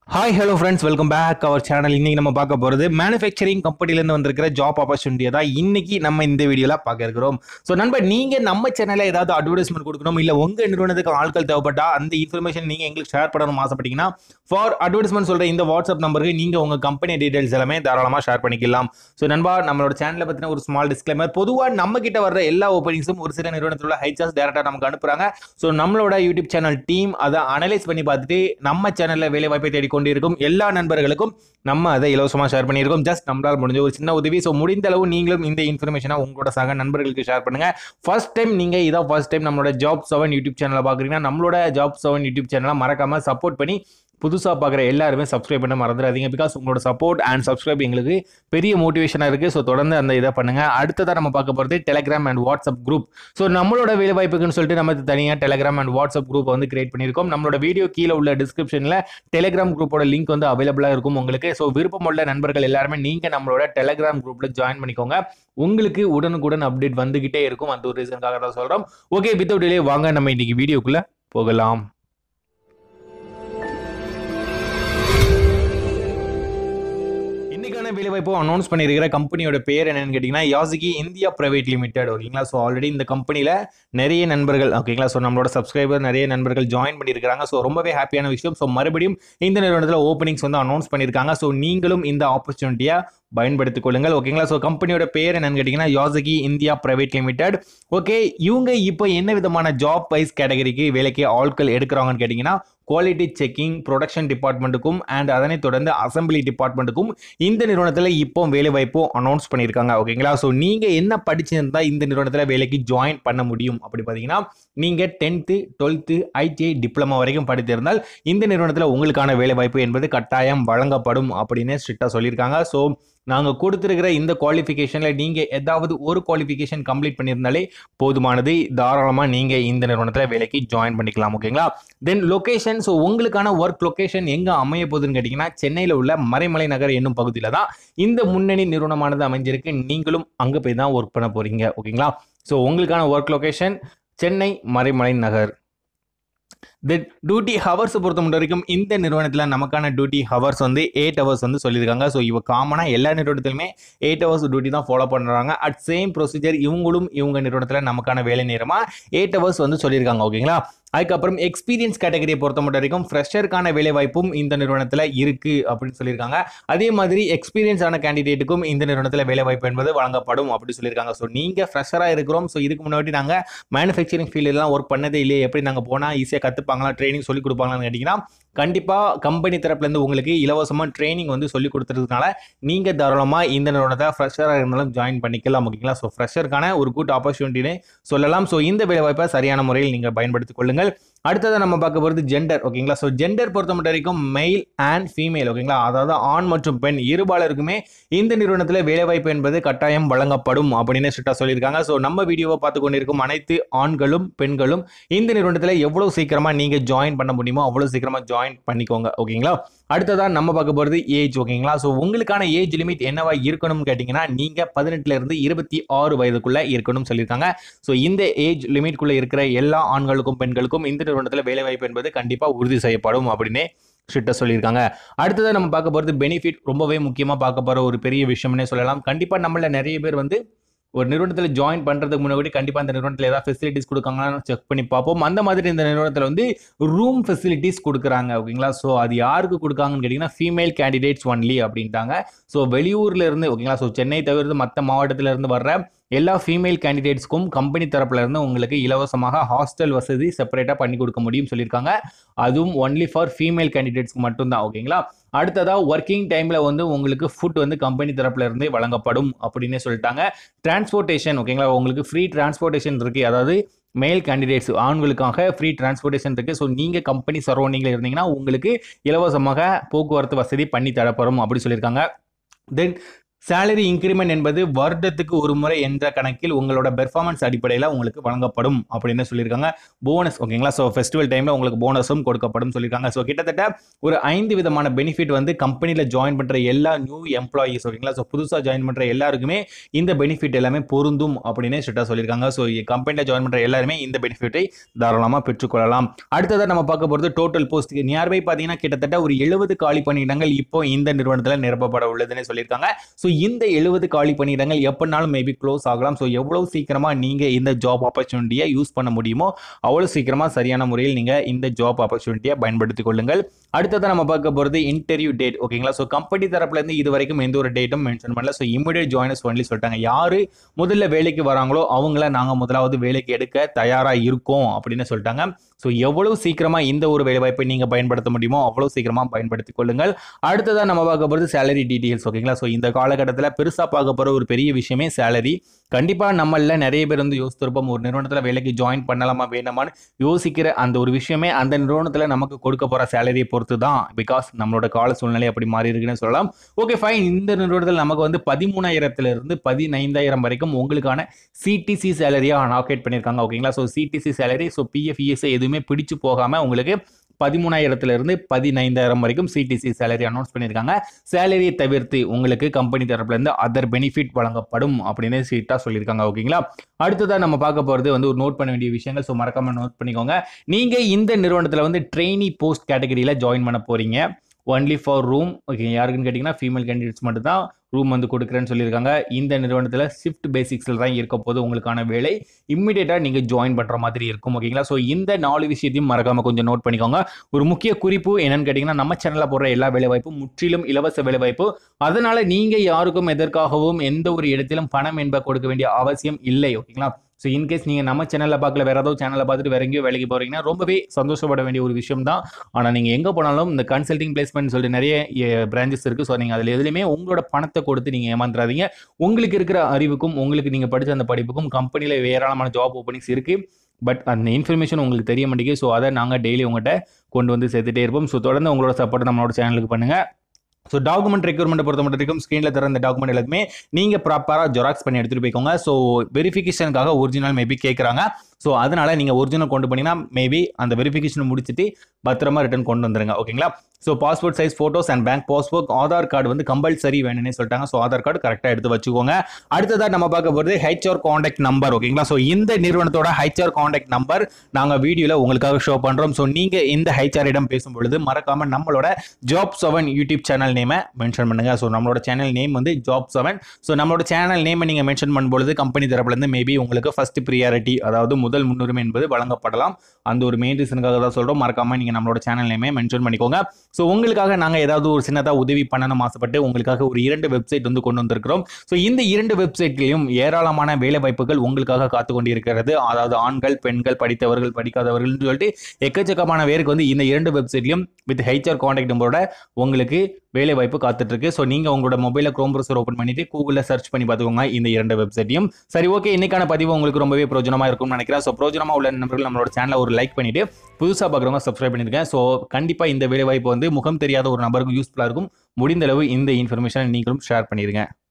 hi hello friends welcome back our channel இன்னைக்கு நம்ம பார்க்க போகிறது மேனுஃபேக்சரிங் கம்பெனிலேருந்து வந்திருக்கிற ஜாப் ஆப்பர்ச்சுனிட்டியை தான் இன்னைக்கு நம்ம இந்த வீடியோவில் பார்க்க இருக்கிறோம் ஸோ நண்பர் நீங்கள் நம்ம சேனலில் ஏதாவது அட்வர்டைஸ்மெண்ட் கொடுக்கணும் இல்லை உங்கள் நிறுவனத்துக்கு ஆட்கள் தேவைப்பட்டா அந்த இன்ஃபர்மேஷன் நீங்கள் எங்களுக்கு ஷேர் பண்ணணும் ஆசைப்பட்டீங்கன்னா ஃபார் அட்வர்டைஸ்மெண்ட் சொல்கிற இந்த வாட்ஸ்அப் நம்பருக்கு நீங்கள் உங்கள் கம்பெனி டீடைல்ஸ் எல்லாமே தாராளமாக ஷேர் பண்ணிக்கலாம் ஸோ நண்பா நம்மளோட சேனலை பற்றின ஒரு ஸ்மால் டிஸ்க்ளைமர் பொதுவாக நம்ம கிட்ட வர எல்லா ஓப்பனிங்ஸும் ஒரு சில நிறுவனத்தில் உள்ள ஹைச்சாஸ் டேரக்டாக நமக்கு அனுப்புகிறாங்க ஸோ நம்மளோட யூடியூப் சேனல் டீம் அதை அனலைஸ் பண்ணி பார்த்துட்டு நம்ம சேனலில் வேலை வாய்ப்பை தேடிக்கொண்டிருக்கும் எல்லா நண்பர்களுக்கும் நம்ம அதை இலவசமாக ஷேர் பண்ணியிருக்கோம் ஜஸ்ட் நம்மளால் முடிஞ்ச ஒரு சின்ன உதவி ஸோ முடிந்த அளவு நீங்களும் இந்த இன்ஃபர்மேஷனை உங்களோட சக நண்பர்களுக்கு ஷேர் பண்ணுங்க ஃபர்ஸ்ட் டைம் நீங்கள் இதான் ஃபர்ஸ்ட் டைம் நம்மளோட ஜாப் செவன் யூடியூப் சேனலை பார்க்குறீங்கன்னா நம்மளோட ஜாப் செவன் யூடியூப் சேனலை மறக்காம சப்போர்ட் பண்ணி புதுசாக பார்க்குற எல்லாருமே சப்ஸ்கிரைப் பண்ண மறந்துடாதீங்க பிகாஸ் உங்களோட சப்போர்ட் அண்ட் சப்ஸ்கிரைப் எங்களுக்கு பெரிய மோட்டிவேஷனாக இருக்குது ஸோ தொடர்ந்து அந்த இதை பண்ணுங்கள் அடுத்ததாக நம்ம பார்க்க போகிறது Telegram and WhatsApp group so நம்மளோட வேலை வாய்ப்புக்குன்னு சொல்லிட்டு நம்ம தனியாக டெலிகிராம் அண்ட் வாட்ஸ்அப் குரூப் வந்து கிரியேட் பண்ணியிருக்கோம் நம்மளோட வீடியோ கீழே உள்ள டிஸ்கிரிப்ஷனில் டெலிகிராம் குரூப்போட லிங்க் வந்து அவைலபிளாக இருக்கும் உங்களுக்கு ஸோ விருப்பமுள்ள நண்பர்கள் எல்லாருமே நீங்கள் நம்மளோட டெலிகிராம் குரூப்பில் ஜாயின் பண்ணிக்கோங்க உங்களுக்கு உடனுக்குடன் அப்டேட் வந்துகிட்டே இருக்கும் அந்த ஒரு ரீசனுக்காக தான் சொல்கிறோம் ஓகே வித்தவுட் டிலே வாங்க நம்ம இன்னைக்கு வீடியோக்குள்ளே போகலாம் இன்னைக்கான வேலைவாய்ப்பு அனௌன்ஸ் பண்ணியிருக்கிற கம்பெனியோட பேர் என்னன்னு கேட்டிங்கன்னா யாசிகி இந்தியா பிரைவேட் லிமிடெட் ஓகேங்களா ஸோ ஆல்ரெடி இந்த கம்பெனியில் நிறைய நண்பர்கள் ஓகேங்களா ஸோ நம்மளோட சப்ஸ்கிரைபர் நிறைய நண்பர்கள் ஜாயின் பண்ணியிருக்காங்க ஸோ ரொம்பவே ஹாப்பியான விஷயம் ஸோ மறுபடியும் இந்த நிறுவனத்தில் ஓப்பனிங்ஸ் வந்து அனௌன்ஸ் பண்ணியிருக்காங்க ஸோ நீங்களும் இந்த ஆப்பர்ச்சுனிட்டியை பயன்படுத்திக் கொள்ளுங்கள் ஓகேங்களா ஸோ கம்பெனியோட பேர் என்னன்னு கேட்டிங்கன்னா Yazaki India private limited okay இவங்க இப்போ என்ன விதமான ஜாப் வைஸ் கேட்டகரிக்கு வேலைக்கு ஆட்கள் எடுக்கிறாங்கன்னு கேட்டிங்கன்னா குவாலிட்டி செக்கிங் ப்ரொடக்ஷன் டிபார்ட்மெண்ட்டுக்கும் அண்ட் அதனை தொடர்ந்து அசம்பிளி டிபார்ட்மெண்ட்டுக்கும் இந்த நிறுவனத்தில் இப்போ வேலை வாய்ப்பு அனௌன்ஸ் பண்ணியிருக்காங்க ஓகேங்களா ஸோ நீங்கள் என்ன படிச்சிருந்தா இந்த நிறுவனத்தில் வேலைக்கு ஜாயின் பண்ண முடியும் அப்படி பார்த்தீங்கன்னா நீங்கள் டென்த்து டுவெல்த்து ஐடிஐ டிப்ளமா வரைக்கும் படித்திருந்தால் இந்த நிறுவனத்தில் உங்களுக்கான வேலை வாய்ப்பு என்பது கட்டாயம் வழங்கப்படும் அப்படின்னு ஸ்ட்ரிக்டாக சொல்லியிருக்காங்க ஸோ நாங்கள் கொடுத்துருக்கிற இந்த குவாலிஃபிகேஷனில் நீங்கள் ஏதாவது ஒரு குவாலிஃபிகேஷன் கம்ப்ளீட் பண்ணியிருந்தாலே போதுமானது தாராளமாக நீங்கள் இந்த நிறுவனத்தில் வேலைக்கு ஜாயின் பண்ணிக்கலாம் ஓகேங்களா தென் லொக்கேஷன் ஸோ உங்களுக்கான ஒர்க் லொக்கேஷன் எங்கே அமைய போகுதுன்னு கேட்டிங்கன்னா சென்னையில் உள்ள மறைமலை நகர் என்னும் பகுதியில் தான் இந்த முன்னணி நிறுவனமானது அமைஞ்சிருக்கு நீங்களும் அங்கே போய் தான் ஒர்க் பண்ண போகிறீங்க ஓகேங்களா ஸோ உங்களுக்கான work location Chennai Maraimalai Nagar the duty hours பொறுத்த மட்டும் வரைக்கும் இந்த நிறுவனத்தில் நமக்கான டியூட்டி ஹவர்ஸ் வந்து எயிட் ஹவர்ஸ் வந்து சொல்லியிருக்காங்க ஸோ இவ காமனாக எல்லா நிறுவனத்திலுமே எயிட் ஹவர்ஸ் டியூட்டி தான் ஃபாலோ பண்ணுறாங்க அட் சேம் ப்ரொசீஜர் இவங்களும் இவங்க நிறுவனத்தில் நமக்கான வேலை நேரமாக எயிட் ஹவர்ஸ் வந்து சொல்லியிருக்காங்க ஓகேங்களா அதுக்கப்புறம் எக்ஸ்பீரியன்ஸ் கேட்டகரியை பொறுத்த மட்டும் வரைக்கும் ஃப்ரெஷருக்கான வேலை வாய்ப்பும் இந்த நிறுவனத்தில் இருக்குது அப்படின்னு சொல்லியிருக்காங்க அதே மாதிரி எக்ஸ்பீரியன்ஸ் ஆன கேண்டிடேட்டுக்கும் இந்த நிறுவனத்தில் வேலை வாய்ப்பு என்பது வழங்கப்படும் அப்படி சொல்லியிருக்காங்க ஸோ நீங்கள் ஃப்ரெஷராக இருக்கிறோம் ஸோ இதுக்கு முன்னாடி நாங்கள் மேனுஃபேக்சரிங் ஃபீல்டெலாம் ஒர்க் பண்ணதே இல்லையே எப்படி நாங்கள் போனால் ஈஸியாக கற்றுப்பாங்களா ட்ரைனிங் சொல்லி கொடுப்பாங்களான்னு கேட்டிங்கன்னா கண்டிப்பாக கம்பெனி தரப்புலேருந்து உங்களுக்கு இலவசமாக ட்ரைனிங் வந்து சொல்லி கொடுத்துறதுனால நீங்கள் தாராளமாக இந்த நிறுவனத்தை ஃப்ரெஷராக இருந்தாலும் ஜாயின் பண்ணிக்கலாம் ஓகேங்களா ஸோ ஃப்ரெஷருக்கான ஒரு குட் ஆப்பர்ச்சுனிட்டினே சொல்லலாம் ஸோ இந்த வேலை வாய்ப்பை சரியான முறையில் நீங்கள் பயன்படுத்திக் கொள்ளுங்கள் அடுத்ததாக நம்ம பார்க்க போகிறது ஜெண்டர் ஓகேங்களா ஸோ ஜெண்டர் பொறுத்த மட்டும் வரைக்கும் மெயில் அண்ட் ஃபீமேல் ஓகேங்களா அதாவது ஆண் மற்றும் பெண் இருபாலருக்குமே இந்த நிறுவனத்தில் வேலைவாய்ப்பு என்பது கட்டாயம் வழங்கப்படும் அப்படின்னு ஸ்ட்ரிக்டாக சொல்லியிருக்காங்க ஸோ நம்ம வீடியோவை பார்த்து கொண்டிருக்கும் அனைத்து ஆண்களும் பெண்களும் இந்த நிறுவனத்தில் எவ்வளோ சீக்கிரமாக நீங்கள் ஜாயின் பண்ண முடியுமோ அவ்வளோ சீக்கிரமாக ஜாயின் பண்ணிக்கோங்க ஓகேங்களா அடுத்ததாக நம்ம பார்க்க போகிறது ஏஜ் ஓகேங்களா ஸோ உங்களுக்கான ஏஜ் லிமிட் என்னவா இருக்கணும்னு கேட்டிங்கன்னா நீங்கள் பதினெட்டுல இருந்து இருபத்தி ஆறு வயதுக்குள்ளே இருக்கணும்னு சொல்லியிருக்காங்க ஸோ இந்த ஏஜ் லிமிட்குள்ளே இருக்கிற எல்லா ஆண்களுக்கும் பெண்களுக்கும் இந்த நிறுவனத்தில் வேலைவாய்ப்பு என்பது கண்டிப்பாக உறுதி செய்யப்படும் அப்படின்னே ஸ்ட்ரிக்டாக சொல்லியிருக்காங்க அடுத்ததாக நம்ம பார்க்க போகிறது பெனிஃபிட் ரொம்பவே முக்கியமாக பார்க்க போகிற ஒரு பெரிய விஷயம்னே சொல்லலாம் கண்டிப்பாக நம்மள நிறைய பேர் வந்து ஒரு நிறுவனத்தில் ஜாயின் பண்ணுறதுக்கு முன்னாடி கண்டிப்பாக அந்த நிறுவனத்தில் ஏதாவது ஃபெசிலிட்டிஸ் கொடுக்காங்களான்னு செக் பண்ணி பார்ப்போம் அந்த மாதிரி இந்த நிறுவனத்தில் வந்து ரூம் ஃபெசிலிட்டிஸ் கொடுக்குறாங்க ஓகேங்களா ஸோ அது யாருக்கு கொடுக்காங்கன்னு கேட்டிங்கன்னா ஃபீமேல் கேண்டிடேட்ஸ் ஒன்லி அப்படின்ட்டாங்க ஸோ வெளியூர்ல இருந்து ஓகேங்களா ஸோ சென்னை தவிர்த்து மற்ற மாவட்டத்தில் இருந்து வர்ற எல்லா ஃபீமேல் கேண்டிடேட்ஸ்க்கும் கம்பெனி தரப்புல இருந்து உங்களுக்கு இலவசமாக ஹாஸ்டல் வசதி செப்பரேட்டாக பண்ணி கொடுக்க முடியும் சொல்லியிருக்காங்க அதுவும் ஒன்லி ஃபார் ஃபீமேல் கேண்டிடேட்ஸ்க்கு மட்டும்தான் ஓகேங்களா அடுத்ததாக ஒர்க்கிங் டைமில் வந்து உங்களுக்கு ஃபுட் வந்து கம்பெனி தரப்புல இருந்தே வழங்கப்படும் அப்படின்னே சொல்லிட்டாங்க டிரான்ஸ்போர்ட்டேஷன் ஓகேங்களா உங்களுக்கு ஃப்ரீ டிரான்ஸ்போர்ட்டேஷன் இருக்குது அதாவது மேல் கேண்டிடேட்ஸ் ஆண்களுக்காக ஃப்ரீ டிரான்ஸ்போர்ட்டேஷன் இருக்குது ஸோ நீங்கள் கம்பெனி சரௌண்டிங்கில் இருந்தீங்கன்னா உங்களுக்கு இலவசமாக போக்குவரத்து வசதி பண்ணி தரப்படும் அப்படி சொல்லியிருக்காங்க தென் சேலரி இன்க்ரிமெண்ட் என்பது வருடத்துக்கு ஒரு முறை என்ற கணக்கில் உங்களோட பெர்ஃபார்மன்ஸ் அடிப்படையில் உங்களுக்கு வழங்கப்படும் அப்படின்னு சொல்லியிருக்காங்க போனஸ் ஓகேங்களா ஸோ ஃபெஸ்டிவல் டைமில் உங்களுக்கு போனஸும் கொடுக்கப்படும் சொல்லியிருக்காங்க ஸோ கிட்டத்தட்ட ஒரு ஐந்து விதமான பெனிஃபிட் வந்து கம்பெனியில் ஜாயின் பண்ணுற எல்லா நியூ எம்ப்ளாயீஸ் ஓகேங்களா ஸோ புதுசாக ஜாயின் பண்ணுற எல்லாருக்குமே இந்த பெனிஃபிட் எல்லாமே பொருந்தும் அப்படின்னு ஸ்ட்ரிக்டாக சொல்லியிருக்காங்க ஸோ கம்பெனியில் ஜாயின் பண்ணுற எல்லாருமே இந்த பெனிஃபிட்டை தாராளமாக பெற்றுக்கொள்ளலாம் அடுத்ததாக நம்ம பார்க்க போகிறது டோட்டல் போஸ்ட் நியர்பை பார்த்தீங்கன்னா கிட்டத்தட்ட ஒரு எழுபது காலி பணியிடங்கள் இப்போ இந்த நிறுவனத்தில் நிரப்பப்பட உள்ளதுன்னு சொல்லியிருக்காங்க ஸோ இந்த எழுபது காலி பணியிடங்கள் எப்படினாலும் மேபி க்ளோஸ் ஆகலாம் ஸோ எவ்வளோ சீக்கிரமாக நீங்கள் இந்த ஜாப் ஆப்பர்ச்சுனிட்டியை யூஸ் பண்ண முடியுமோ அவ்வளோ சீக்கிரமாக சரியான முறையில் நீங்கள் இந்த ஜாப் ஆப்பர்ச்சுனிட்டியை பயன்படுத்திக் கொள்ளுங்கள் அடுத்ததாக நம்ம பார்க்க போகிறது இன்டர்வியூ டேட் ஓகேங்களா ஸோ கம்பெனி தரப்புலேருந்து இது வரைக்கும் எந்த ஒரு டேட்டும் மென்ஷன் பண்ணல ஸோ இமிடியட் ஜாயினஸ் ஒன்லி சொல்லிட்டாங்க யார் முதல்ல வேலைக்கு வராங்களோ அவங்கள நாங்கள் முதலாவது வேலைக்கு எடுக்க தயாராக இருக்கோம் அப்படின்னு சொல்லிட்டாங்க ஸோ எவ்வளவு சீக்கிரமாக இந்த ஒரு வேலைவாய்ப்பை நீங்கள் பயன்படுத்த முடியுமோ அவ்வளோ சீக்கிரமாக பயன்படுத்திக் கொள்ளுங்கள் அடுத்ததாக நம்ம பார்க்க போகிறது சேலரி டீட்டெயில்ஸ் ஓகேங்களா ஸோ இந்த காலகட்டத்தில் பெருசாக பார்க்க போகிற ஒரு பெரிய விஷயமே சேலரி கண்டிப்பாக நம்மள நிறைய பேர் வந்து யோசித்திருப்போம் ஒரு நிறுவனத்தில் வேலைக்கு ஜாயின் பண்ணலாமா வேணாமான்னு யோசிக்கிற அந்த ஒரு விஷயமே அந்த நிறுவனத்தில் நமக்கு கொடுக்க போகிற சேலரியை பொறுத்து தான் பிகாஸ் நம்மளோட கால சூழ்நிலை அப்படி மாறி இருக்குன்னு சொல்லலாம் ஓகே ஃபைன் இந்த நிறுவனத்தில் நமக்கு வந்து பதிமூணாயிரத்துல இருந்து பதினைந்தாயிரம் வரைக்கும் உங்களுக்கான சிடிசி சேலரியாக அலாகேட் பண்ணியிருக்காங்க ஓகேங்களா so CTC salary so PF ESI எதுவுமே பிடிச்சு போகாமல் உங்களுக்கு பதிமூணாயிரத்துல இருந்து பதினைந்தாயிரம் வரைக்கும் சிடிசி சேலரி அனௌன்ஸ் பண்ணியிருக்காங்க சேலரியை தவிர்த்து உங்களுக்கு கம்பெனி தரப்புல இருந்து அதர் பெனிஃபிட் வழங்கப்படும் அப்படின்னு சீட்டா சொல்லியிருக்காங்க ஓகேங்களா அடுத்ததா நம்ம பார்க்க போறது வந்து ஒரு நோட் பண்ண வேண்டிய விஷயங்கள் ஸோ மறக்காம நோட் பண்ணிக்கோங்க நீங்க இந்த நிறுவனத்துல வந்து ட்ரெயினி போஸ்ட் கேட்டகரியில ஜாயின் பண்ண போறீங்க ஒன்லி ஃபார் ரூம் ஓகே யாருக்குன்னு கேட்டிங்கன்னா ஃபீமேல் கேண்டிடேட்ஸ் மட்டும் தான் ரூம் வந்து கொடுக்குறேன்னு சொல்லியிருக்காங்க இந்த நிறுவனத்தில் ஷிஃப்ட் பேசிக்ஸில் தான் இருக்க போது உங்களுக்கான வேலை இம்மிடியேட்டாக நீங்கள் ஜாயின் பண்ணுற மாதிரி இருக்கும் ஓகேங்களா ஸோ இந்த நாலு விஷயத்தையும் மறக்காமல் கொஞ்சம் நோட் பண்ணிக்கோங்க ஒரு முக்கிய குறிப்பு என்னன்னு கேட்டிங்கன்னா நம்ம சேனலில் போடுற எல்லா வேலைவாய்ப்பும் முற்றிலும் இலவச வேலைவாய்ப்பு அதனால் நீங்கள் யாருக்கும் எதற்காகவும் எந்த ஒரு இடத்திலும் பணம் என்ப கொடுக்க வேண்டிய அவசியம் இல்லை ஓகேங்களா ஸோ இன்கேஸ் நீங்கள் நம்ம சேனலில் பார்க்கல வேறு ஏதாவது சேனலில் பார்த்துட்டு வேற எங்கேயோ வேலைக்கு போகிறீங்கன்னா ரொம்பவே சந்தோஷப்பட வேண்டிய ஒரு விஷயம் தான் ஆனால் நீங்கள் எங்கே போனாலும் இந்த கன்சல்டிங் பிளேஸ்மெண்ட் சொல்லிட்டு நிறைய பிரான்ச்சஸ் இருக்குது ஸோ நீங்கள் அதில் எதுலையுமே உங்களோட பணத்தை கொடுத்து நீங்கள் ஏமாந்துடாதீங்க உங்களுக்கு இருக்கிற அறிவுக்கும் உங்களுக்கு நீங்கள் படித்த அந்த படிப்புக்கும் கம்பெனியில் ஏராளமான ஜாப் ஓப்பனிங்ஸ் இருக்குது பட் அந்த இன்ஃபர்மேஷன் உங்களுக்கு தெரிய மாட்டேங்குது ஸோ அதை நாங்கள் டெய்லி உங்கள்கிட்ட கொண்டு வந்து சேர்த்துட்டே இருப்போம் ஸோ தொடர்ந்து உங்களோட சப்போர்ட் நம்மளோட சேனலுக்கு பண்ணுங்கள் ஸோ டாக்குமெண்ட் ரெக்யூர்மெண்ட் பொறுத்த மட்டும் வரைக்கும் ஸ்க்ரீனில் தர இந்த டாக்குமெண்ட் எல்லாத்துமே நீங்கள் ப்ராப்பராக ஜெராக்ஸ் பண்ணி எடுத்துகிட்டு போய்க்கோங்க ஸோ வெரிஃபிகேஷனுக்காக ஒரிஜினல் மேபி கேட்குறாங்க ஸோ அதனால நீங்கள் ஒரிஜினல் கொண்டு போனீங்கன்னா மேபி அந்த வெரிஃபிகேஷன் முடிச்சுட்டு பத்திரமா ரிட்டர்ன் கொண்டு வந்துருங்க ஓகேங்களா so passport size photos and bank passbook Aadhaar card வந்து கம்பல்சரி வேணும்னு சொல்லிட்டாங்க ஸோ ஆதார் கார்டு கரெக்டாக எடுத்து வச்சுக்கோங்க அடுத்ததாக நம்ம பார்க்க போகிறது ஹெச்ஆர் காண்டாக்ட் நம்பர் ஓகேங்களா ஸோ இந்த நிறுவனத்தோட ஹெச்ஆர் காண்டாக்ட் நம்பர் நாங்கள் வீடியோவில் உங்களுக்காக ஷோ பண்ணுறோம் ஸோ நீங்கள் இந்த ஹெச்ஆர் இடம் பேசும்பொழுது மறக்காம நம்மளோட ஜாப் செவன் யூடியூப் சேனல் நேமை மென்ஷன் பண்ணுங்க ஸோ நம்மளோட சேனல் நேம் வந்து ஜாப் செவன் ஸோ நம்மளோட சேனல் நேமை நீங்கள் மென்ஷன் பண்ணும்பொழுது கம்பெனி தரப்புலேருந்து மேபி உங்களுக்கு ஃபர்ஸ்ட் ப்ரியாரிட்டி அதாவது முதல் முன்னுரிமை என்பது வழங்கப்படலாம் அந்த ஒரு மெயின் ரீசனுக்காக தான் சொல்கிறோம் மறக்காம நீங்கள் நம்மளோட சேனல் நேமே மென்ஷன் பண்ணிக்கோங்க ஸோ உங்களுக்காக நாங்கள் ஏதாவது ஒரு சின்னதாக உதவி பண்ணணும் ஆசைப்பட்டு உங்களுக்காக ஒரு இரண்டு வெப்சைட் வந்து கொண்டு வந்திருக்கிறோம் ஸோ இந்த இரண்டு வெப்சைட்லையும் ஏராளமான வேலை வாய்ப்புகள் உங்களுக்காக காத்து கொண்டிருக்கிறது அதாவது ஆண்கள் பெண்கள் படித்தவர்கள் படிக்காதவர்கள் சொல்லிட்டு எக்கச்சக்கமான பேருக்கு வந்து இந்த இரண்டு வெப்சைட்லையும் வித் ஹெச்ஆர் காண்டாக்ட் நம்பரோட உங்களுக்கு வேலை வாய்ப்பு காத்துட்டு இருக்கு ஸோ நீங்கள் உங்களோட மொபைலில் க்ரோம் ப்ரௌசர் ஓப்பன் பண்ணிட்டு கூகுளில் சர்ச் பண்ணி பார்த்துக்கோங்க இந்த இரண்டு வெப்சைட்டையும் சரி ஓகே இன்னைக்கான பதிவு உங்களுக்கு ரொம்பவே பிரோஜனமாக இருக்கும்னு நினைக்கிறேன் ஸோ பிரோஜனமாக உள்ள நண்பர்கள் நம்மளோட சேனலை ஒரு லைக் பண்ணிட்டு புதுசாக பார்க்குறவங்க சப்ஸ்கிரைப் பண்ணியிருக்கேன் ஸோ கண்டிப்பாக இந்த வேலை வாய்ப்பு வந்து முகம் தெரியாத ஒரு நபருக்கு யூஸ்ஃபுல்லாக இருக்கும் முடிந்த அளவு இந்த இன்ஃபர்மேஷனை நீங்களும் ஷேர் பண்ணிடுங்க